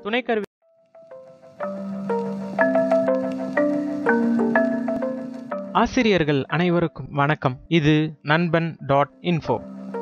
துணைக்கருவி ஆசிரியர்கள் அனைவருக்கும் வணக்கம் இது நண்பன் டாட் இன்ஃபோ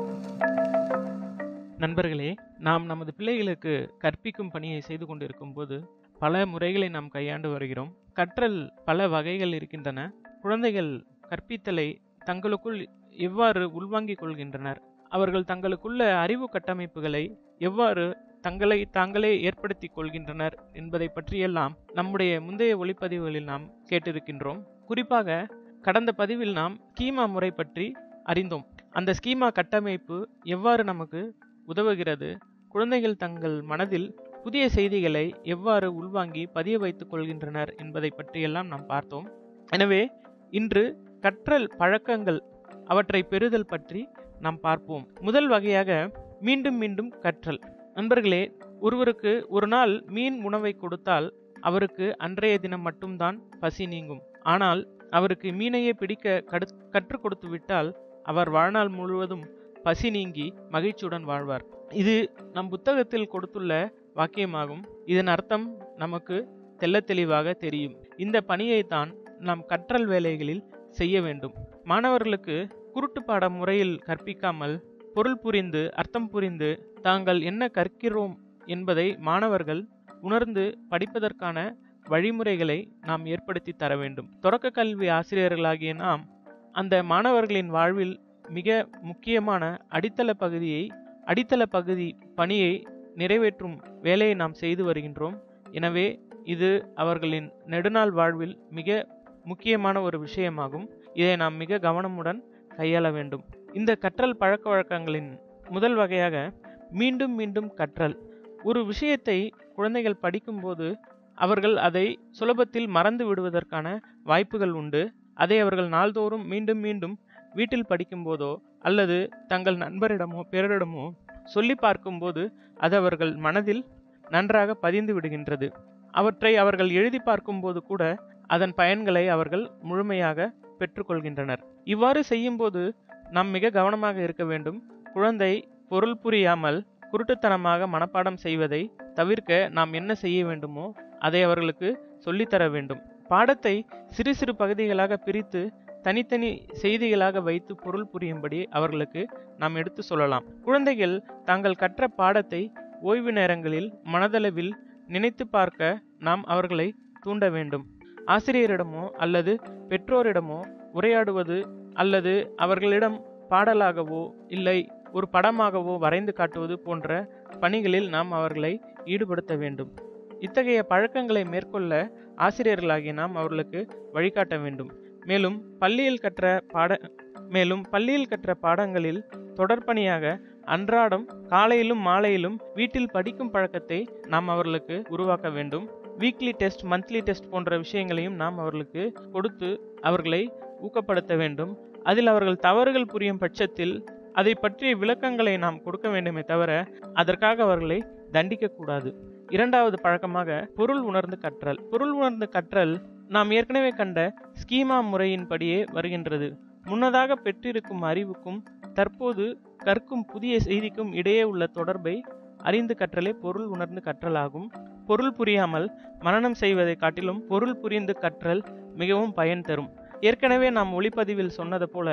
நண்பர்களே நாம் நமது பிள்ளைகளுக்கு கற்பிக்கும் பணியை செய்து கொண்டிருக்கும் போது பல முறைகளை நாம் கையாண்டு வருகிறோம் கற்றல் பல வகைகள் இருக்கின்றன குழந்தைகள் கற்பித்தலை தங்களுக்குள் எவ்வாறு உள்வாங்கிக் கொள்கின்றனர் அவர்கள் தங்களுக்குள்ள அறிவு கட்டமைப்புகளை எவ்வாறு தங்களை தாங்களே ஏற்படுத்திக் கொள்கின்றனர் என்பதை பற்றியெல்லாம் நம்முடைய முந்தைய ஒளிப்பதிவுகளில் நாம் கேட்டிருக்கின்றோம் குறிப்பாக கடந்த பதிவில் நாம் ஸ்கீமா முறை பற்றி அறிந்தோம் அந்த ஸ்கீமா கட்டமைப்பு எவ்வாறு நமக்கு உதவுகிறது குழந்தைகள் தங்கள் மனதில் புதிய செய்திகளை எவ்வாறு உள்வாங்கி பதிய வைத்துக் கொள்கின்றனர் என்பதை பற்றியெல்லாம் நாம் பார்த்தோம் எனவே இன்று கற்றல் பழக்கங்கள் அவற்றை பெறுதல் பற்றி நாம் பார்ப்போம் முதல் வகையாக மீண்டும் மீண்டும் கற்றல் நண்பர்களே ஒருவருக்கு ஒரு நாள் மீன் உணவை கொடுத்தால் அவருக்கு அன்றைய தினம் மட்டும்தான் பசி நீங்கும் ஆனால் அவருக்கு மீனையே பிடிக்க கடு கற்றுக் கொடுத்து விட்டால் அவர் வாழ்நாள் முழுவதும் பசி நீங்கி மகிழ்ச்சியுடன் வாழ்வார் இது நம் புத்தகத்தில் கொடுத்துள்ள வாக்கியமாகும் இதன் அர்த்தம் நமக்கு தெல்ல தெளிவாக தெரியும் இந்த பணியை தான் நாம் கற்றல் வேலைகளில் செய்ய வேண்டும் மாணவர்களுக்கு குருட்டு பாட முறையில் கற்பிக்காமல் பொருள் புரிந்து அர்த்தம் புரிந்து தாங்கள் என்ன கற்கிறோம் என்பதை மாணவர்கள் உணர்ந்து படிப்பதற்கான வழிமுறைகளை நாம் ஏற்படுத்தி தர வேண்டும் தொடக்க கல்வி ஆசிரியர்களாகிய நாம் அந்த மாணவர்களின் வாழ்வில் மிக முக்கியமான அடித்தள பகுதியை அடித்தள பகுதி பணியை நிறைவேற்றும் வேலையை நாம் செய்து வருகின்றோம் எனவே இது அவர்களின் நெடுநாள் வாழ்வில் மிக முக்கியமான ஒரு விஷயமாகும் இதை நாம் மிக கவனமுடன் கையாள வேண்டும் இந்த கற்றல் பழக்க வழக்கங்களின் முதல் வகையாக மீண்டும் மீண்டும் கற்றல் ஒரு விஷயத்தை குழந்தைகள் படிக்கும்போது அவர்கள் அதை சுலபத்தில் மறந்து விடுவதற்கான வாய்ப்புகள் உண்டு அதை அவர்கள் நாள்தோறும் மீண்டும் மீண்டும் வீட்டில் படிக்கும்போதோ அல்லது தங்கள் நண்பரிடமோ பிறரிடமோ சொல்லி பார்க்கும்போது அது அவர்கள் மனதில் நன்றாக பதிந்து விடுகின்றது அவற்றை அவர்கள் எழுதி பார்க்கும்போது கூட அதன் பயன்களை அவர்கள் முழுமையாக பெற்றுக்கொள்கின்றனர் இவ்வாறு செய்யும்போது நாம் மிக கவனமாக இருக்க வேண்டும் குழந்தை பொருள் புரியாமல் குருட்டுத்தனமாக மனப்பாடம் செய்வதை தவிர்க்க நாம் என்ன செய்ய வேண்டுமோ அதை அவர்களுக்கு சொல்லித்தர வேண்டும் பாடத்தை சிறு சிறு பகுதிகளாக பிரித்து தனித்தனி செய்திகளாக வைத்து பொருள் புரியும்படி அவர்களுக்கு நாம் எடுத்து சொல்லலாம் குழந்தைகள் தாங்கள் கற்ற பாடத்தை ஓய்வு நேரங்களில் மனதளவில் நினைத்து பார்க்க நாம் அவர்களை தூண்ட வேண்டும் ஆசிரியரிடமோ அல்லது பெற்றோரிடமோ உரையாடுவது அல்லது அவர்களிடம் பாடலாகவோ இல்லை ஒரு படமாகவோ வரைந்து காட்டுவது போன்ற பணிகளில் நாம் அவர்களை ஈடுபடுத்த வேண்டும் இத்தகைய பழக்கங்களை மேற்கொள்ள ஆசிரியர்களாகிய நாம் அவர்களுக்கு வழிகாட்ட வேண்டும் மேலும் பள்ளியில் கற்ற பாட மேலும் பள்ளியில் கற்ற பாடங்களில் தொடர்பணியாக அன்றாடம் காலையிலும் மாலையிலும் வீட்டில் படிக்கும் பழக்கத்தை நாம் அவர்களுக்கு உருவாக்க வேண்டும் வீக்லி டெஸ்ட் மந்த்லி டெஸ்ட் போன்ற விஷயங்களையும் நாம் அவர்களுக்கு கொடுத்து அவர்களை ஊக்கப்படுத்த வேண்டும் அதில் அவர்கள் தவறுகள் புரியும் பட்சத்தில் அதை பற்றிய விளக்கங்களை நாம் கொடுக்க வேண்டுமே தவிர அதற்காக அவர்களை தண்டிக்க கூடாது இரண்டாவது பழக்கமாக பொருள் உணர்ந்து கற்றல் பொருள் உணர்ந்து கற்றல் நாம் ஏற்கனவே கண்ட ஸ்கீமா முறையின்படியே வருகின்றது முன்னதாக பெற்றிருக்கும் அறிவுக்கும் தற்போது கற்கும் புதிய செய்திக்கும் இடையே உள்ள தொடர்பை அறிந்து கற்றலே பொருள் உணர்ந்து கற்றலாகும் பொருள் புரியாமல் மனனம் செய்வதை காட்டிலும் பொருள் புரிந்து கற்றல் மிகவும் பயன் தரும் ஏற்கனவே நாம் ஒளிப்பதிவில் சொன்னது போல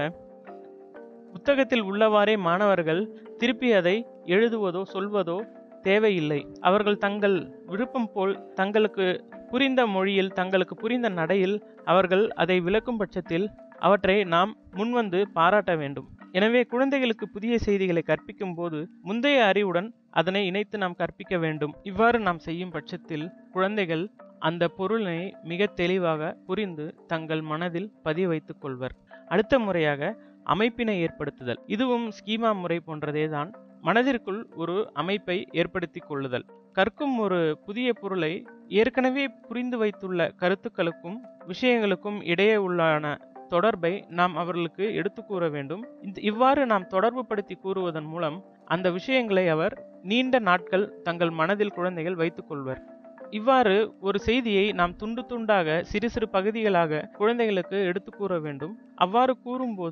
புத்தகத்தில் உள்ளவாறே மாணவர்கள் திருப்பி அதை எழுதுவதோ சொல்வதோ தேவையில்லை அவர்கள் தங்கள் விருப்பம் போல் தங்களுக்கு புரிந்த மொழியில் தங்களுக்கு புரிந்த நடையில் அவர்கள் அதை விளக்கும் பட்சத்தில் அவற்றை நாம் முன்வந்து பாராட்ட வேண்டும் எனவே குழந்தைகளுக்கு புதிய செய்திகளை கற்பிக்கும் போது முந்தைய அறிவுடன் அதனை இணைத்து நாம் கற்பிக்க வேண்டும் இவ்வாறு நாம் செய்யும் பட்சத்தில் குழந்தைகள் அந்த பொருளை மிக தெளிவாக புரிந்து தங்கள் மனதில் பதிய வைத்துக் கொள்வர் அடுத்த முறையாக அமைப்பினை ஏற்படுத்துதல் இதுவும் ஸ்கீமா முறை போன்றதே தான் மனதிற்குள் ஒரு அமைப்பை ஏற்படுத்தி கொள்ளுதல் கற்கும் ஒரு புதிய பொருளை ஏற்கனவே புரிந்து வைத்துள்ள கருத்துக்களுக்கும் விஷயங்களுக்கும் இடையே உள்ளான தொடர்பை நாம் அவர்களுக்கு எடுத்து கூற வேண்டும் இவ்வாறு நாம் தொடர்பு படுத்தி கூறுவதன் மூலம் அந்த விஷயங்களை அவர் நீண்ட நாட்கள் தங்கள் மனதில் குழந்தைகள் வைத்துக் கொள்வர் இவ்வாறு ஒரு செய்தியை நாம் துண்டு துண்டாக சிறு சிறு பகுதிகளாக குழந்தைகளுக்கு எடுத்து கூற வேண்டும் அவ்வாறு கூறும்போது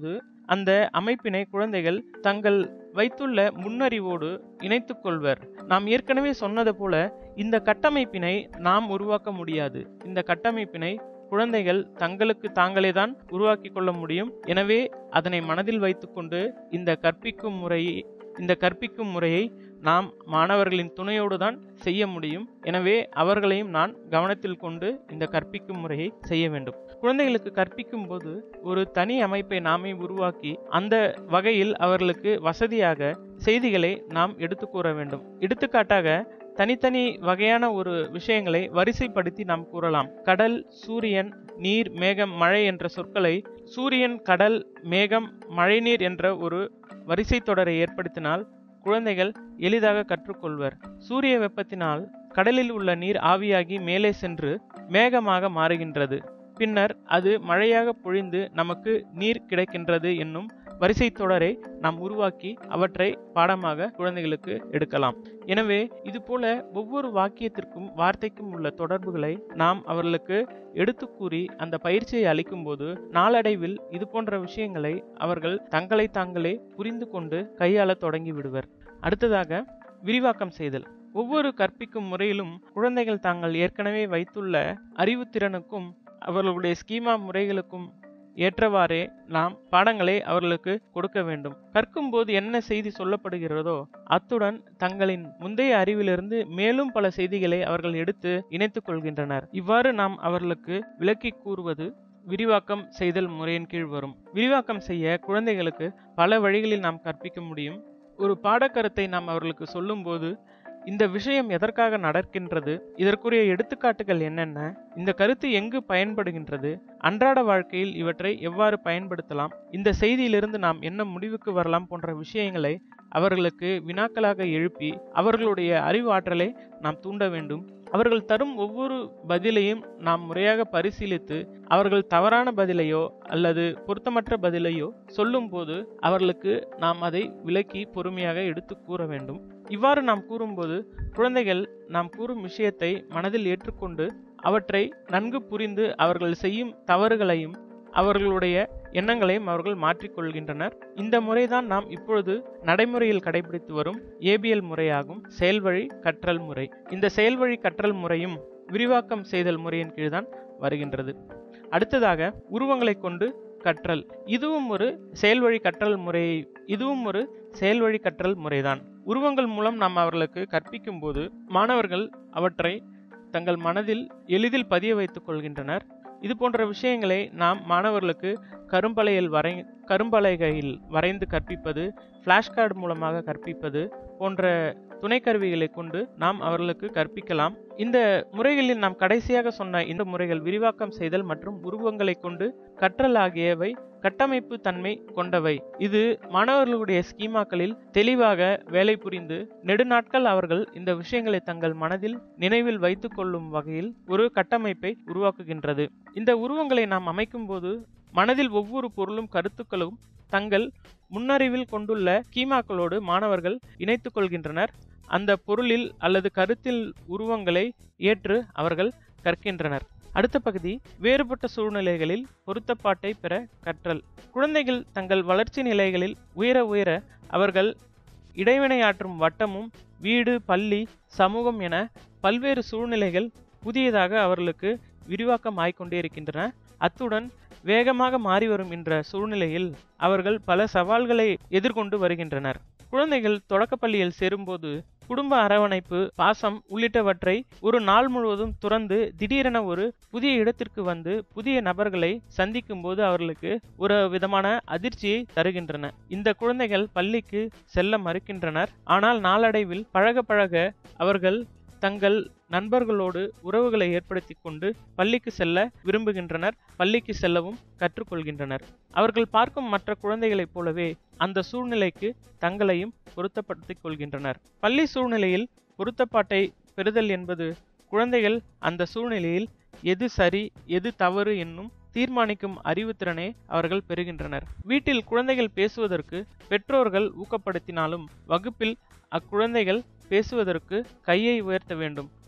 அந்த அமைப்பினை குழந்தைகள் தங்கள் வைத்துள்ள முன்னறிவோடு இணைத்துக் கொள்வர் நாம் ஏற்கனவே சொன்னது போல இந்த கட்டமைப்பினை நாம் உருவாக்க முடியாது இந்த கட்டமைப்பினை குழந்தைகள் தங்களுக்கு தாங்களே தான் உருவாக்கி கொள்ள முடியும் எனவே அதனை மனதில் வைத்துக்கொண்டு இந்த கற்பிக்கும் முறையை இந்த கற்பிக்கும் முறையை நாம் மாணவர்களின் துணையோடு தான் செய்ய முடியும் எனவே அவர்களையும் நான் கவனத்தில் கொண்டு இந்த கற்பிக்கும் முறையை செய்ய வேண்டும் குழந்தைகளுக்கு கற்பிக்கும் போது ஒரு தனி அமைப்பை நாமே உருவாக்கி அந்த வகையில் அவர்களுக்கு வசதியாக செய்திகளை நாம் எடுத்து கூற வேண்டும் எடுத்துக்காட்டாக தனித்தனி வகையான ஒரு விஷயங்களை வரிசைப்படுத்தி நாம் கூறலாம் கடல் சூரியன் நீர் மேகம் மழை என்ற சொற்களை சூரியன் கடல் மேகம் மழைநீர் என்ற ஒரு வரிசை தொடரை ஏற்படுத்தினால் குழந்தைகள் எளிதாக கற்றுக்கொள்வர் சூரிய வெப்பத்தினால் கடலில் உள்ள நீர் ஆவியாகி மேலே சென்று மேகமாக மாறுகின்றது பின்னர் அது மழையாக பொழிந்து நமக்கு நீர் கிடைக்கின்றது என்னும் வரிசை தொடரை நாம் உருவாக்கி அவற்றை பாடமாக குழந்தைகளுக்கு எடுக்கலாம் எனவே இதுபோல ஒவ்வொரு வாக்கியத்திற்கும் வார்த்தைக்கும் உள்ள தொடர்புகளை நாம் அவர்களுக்கு எடுத்து கூறி அந்த பயிற்சியை அளிக்கும் போது நாளடைவில் இது போன்ற விஷயங்களை அவர்கள் தங்களை தாங்களே புரிந்து கொண்டு கையாள தொடங்கி விடுவர் அடுத்ததாக விரிவாக்கம் செய்தல் ஒவ்வொரு கற்பிக்கும் முறையிலும் குழந்தைகள் தாங்கள் ஏற்கனவே வைத்துள்ள அறிவுத்திறனுக்கும் அவர்களுடைய ஸ்கீமா முறைகளுக்கும் ஏற்றவாறே நாம் பாடங்களை அவர்களுக்கு கொடுக்க வேண்டும் கற்கும் போது என்ன செய்தி சொல்லப்படுகிறதோ அத்துடன் தங்களின் முந்தைய அறிவிலிருந்து மேலும் பல செய்திகளை அவர்கள் எடுத்து இணைத்துக் கொள்கின்றனர் இவ்வாறு நாம் அவர்களுக்கு விளக்கி கூறுவது விரிவாக்கம் செய்தல் முறையின் கீழ் வரும் விரிவாக்கம் செய்ய குழந்தைகளுக்கு பல வழிகளில் நாம் கற்பிக்க முடியும் ஒரு பாடக்கருத்தை நாம் அவர்களுக்கு சொல்லும்போது இந்த விஷயம் எதற்காக நடக்கின்றது இதற்குரிய எடுத்துக்காட்டுகள் என்னென்ன இந்த கருத்து எங்கு பயன்படுகின்றது அன்றாட வாழ்க்கையில் இவற்றை எவ்வாறு பயன்படுத்தலாம் இந்த செய்தியிலிருந்து நாம் என்ன முடிவுக்கு வரலாம் போன்ற விஷயங்களை அவர்களுக்கு வினாக்களாக எழுப்பி அவர்களுடைய அறிவாற்றலை நாம் தூண்ட வேண்டும் அவர்கள் தரும் ஒவ்வொரு பதிலையும் நாம் முறையாக பரிசீலித்து அவர்கள் தவறான பதிலையோ அல்லது பொருத்தமற்ற பதிலையோ சொல்லும்போது அவர்களுக்கு நாம் அதை விலக்கி பொறுமையாக எடுத்து கூற வேண்டும் இவ்வாறு நாம் கூறும்போது குழந்தைகள் நாம் கூறும் விஷயத்தை மனதில் ஏற்றுக்கொண்டு அவற்றை நன்கு புரிந்து அவர்கள் செய்யும் தவறுகளையும் அவர்களுடைய எண்ணங்களையும் அவர்கள் மாற்றிக்கொள்கின்றனர் இந்த முறைதான் நாம் இப்பொழுது நடைமுறையில் கடைபிடித்து வரும் ஏபிஎல் முறையாகும் செயல்வழி கற்றல் முறை இந்த செயல்வழி கற்றல் முறையும் விரிவாக்கம் செய்தல் முறையின் கீழ்தான் வருகின்றது அடுத்ததாக உருவங்களை கொண்டு கற்றல் இதுவும் ஒரு செயல்வழி கற்றல் முறை இதுவும் ஒரு செயல்வழி கற்றல் முறைதான் உருவங்கள் மூலம் நாம் அவர்களுக்கு கற்பிக்கும் போது மாணவர்கள் அவற்றை தங்கள் மனதில் எளிதில் பதிய வைத்துக் கொள்கின்றனர் இது போன்ற விஷயங்களை நாம் மாணவர்களுக்கு கரும்பலையில் வரை கரும்பலகையில் வரைந்து கற்பிப்பது ஃப்ளாஷ்கார்டு மூலமாக கற்பிப்பது போன்ற துணைக்கருவிகளை கொண்டு நாம் அவர்களுக்கு கற்பிக்கலாம் இந்த முறைகளில் நாம் கடைசியாக சொன்ன இந்த முறைகள் விரிவாக்கம் செய்தல் மற்றும் உருவங்களை கொண்டு கற்றல் ஆகியவை கட்டமைப்பு தன்மை கொண்டவை இது மாணவர்களுடைய ஸ்கீமாக்களில் தெளிவாக வேலை புரிந்து நெடுநாட்கள் அவர்கள் இந்த விஷயங்களை தங்கள் மனதில் நினைவில் வைத்துக் கொள்ளும் வகையில் ஒரு கட்டமைப்பை உருவாக்குகின்றது இந்த உருவங்களை நாம் அமைக்கும் போது மனதில் ஒவ்வொரு பொருளும் கருத்துக்களும் தங்கள் முன்னறிவில் கொண்டுள்ள கீமாக்களோடு மாணவர்கள் இணைத்துக் கொள்கின்றனர் அந்த பொருளில் அல்லது கருத்தில் உருவங்களை ஏற்று அவர்கள் கற்கின்றனர் அடுத்த பகுதி வேறுபட்ட சூழ்நிலைகளில் பொருத்தப்பாட்டை பெற கற்றல் குழந்தைகள் தங்கள் வளர்ச்சி நிலைகளில் உயர உயர அவர்கள் இடைவினையாற்றும் வட்டமும் வீடு பள்ளி சமூகம் என பல்வேறு சூழ்நிலைகள் புதியதாக அவர்களுக்கு விரிவாக்கம் ஆய்கொண்டே இருக்கின்றன அத்துடன் வேகமாக மாறி வரும் என்ற சூழ்நிலையில் அவர்கள் பல சவால்களை எதிர்கொண்டு வருகின்றனர் குழந்தைகள் தொடக்கப்பள்ளியில் சேரும்போது குடும்ப அரவணைப்பு பாசம் உள்ளிட்டவற்றை ஒரு நாள் முழுவதும் துறந்து திடீரென ஒரு புதிய இடத்திற்கு வந்து புதிய நபர்களை சந்திக்கும் போது அவர்களுக்கு ஒரு விதமான அதிர்ச்சியை தருகின்றன இந்த குழந்தைகள் பள்ளிக்கு செல்ல மறுக்கின்றனர் ஆனால் நாளடைவில் பழக பழக அவர்கள் தங்கள் நண்பர்களோடு உறவுகளை ஏற்படுத்தி கொண்டு பள்ளிக்கு செல்ல விரும்புகின்றனர் பள்ளிக்கு செல்லவும் கற்றுக்கொள்கின்றனர் அவர்கள் பார்க்கும் மற்ற குழந்தைகளைப் போலவே அந்த சூழ்நிலைக்கு தங்களையும் பொருத்தப்படுத்திக் கொள்கின்றனர் பள்ளி சூழ்நிலையில் பொருத்தப்பாட்டை பெறுதல் என்பது குழந்தைகள் அந்த சூழ்நிலையில் எது சரி எது தவறு என்னும் தீர்மானிக்கும் அறிவுத்திறனை அவர்கள் பெறுகின்றனர் வீட்டில் குழந்தைகள் பேசுவதற்கு பெற்றோர்கள் ஊக்கப்படுத்தினாலும் வகுப்பில் அக்குழந்தைகள் பேசுவதற்கு கையை உயர்த்த வேண்டும்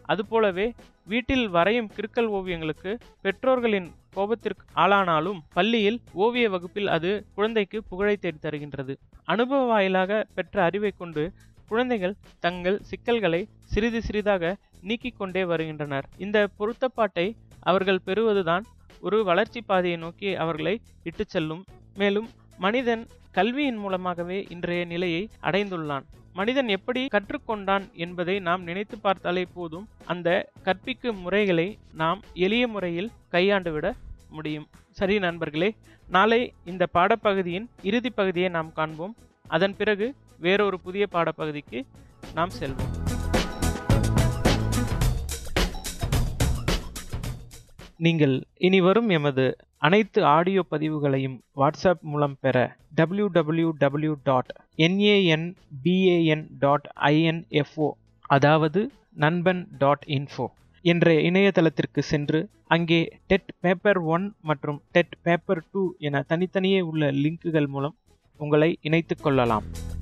அதுபோலவே வீட்டில் வரையும் கிறுக்கல் ஓவியங்களுக்கு பெற்றோர்களின் கோபத்திற்கு ஆளானாலும் பள்ளியில் ஓவிய வகுப்பில் அது குழந்தைக்கு புகழை தேடி தருகின்றது அனுபவ வாயிலாக பெற்ற அறிவை கொண்டு குழந்தைகள் தங்கள் சிக்கல்களை சிறிது சிறிதாக நீக்கிக் கொண்டே வருகின்றனர் இந்த பொருத்தப்பாட்டை அவர்கள் பெறுவதுதான் ஒரு வளர்ச்சி பாதையை நோக்கி அவர்களை இட்டுச் செல்லும் மேலும் மனிதன் கல்வியின் மூலமாகவே இன்றைய நிலையை அடைந்துள்ளான் மனிதன் எப்படி கற்றுக்கொண்டான் என்பதை நாம் நினைத்து பார்த்தாலே போதும் அந்த கற்பிக்கும் முறைகளை நாம் எளிய முறையில் கையாண்டுவிட முடியும் சரி நண்பர்களே நாளை இந்த பாடப்பகுதியின் இறுதி பகுதியை நாம் காண்போம் அதன் பிறகு வேறொரு புதிய பாடப்பகுதிக்கு நாம் செல்வோம் நீங்கள் இனி வரும் எமது அனைத்து ஆடியோ பதிவுகளையும் வாட்ஸ்அப் மூலம் பெற W W W dot N A N B A N dot I N F O அதாவது நண்பன் டாட் இன்ஃபோ என்ற இணையதளத்திற்கு சென்று அங்கே டெட் பேப்பர் ஒன் மற்றும் டெட் பேப்பர் டூ என தனித்தனியே உள்ள லிங்குகள் மூலம் உங்களை இணைத்துக் கொள்ளலாம்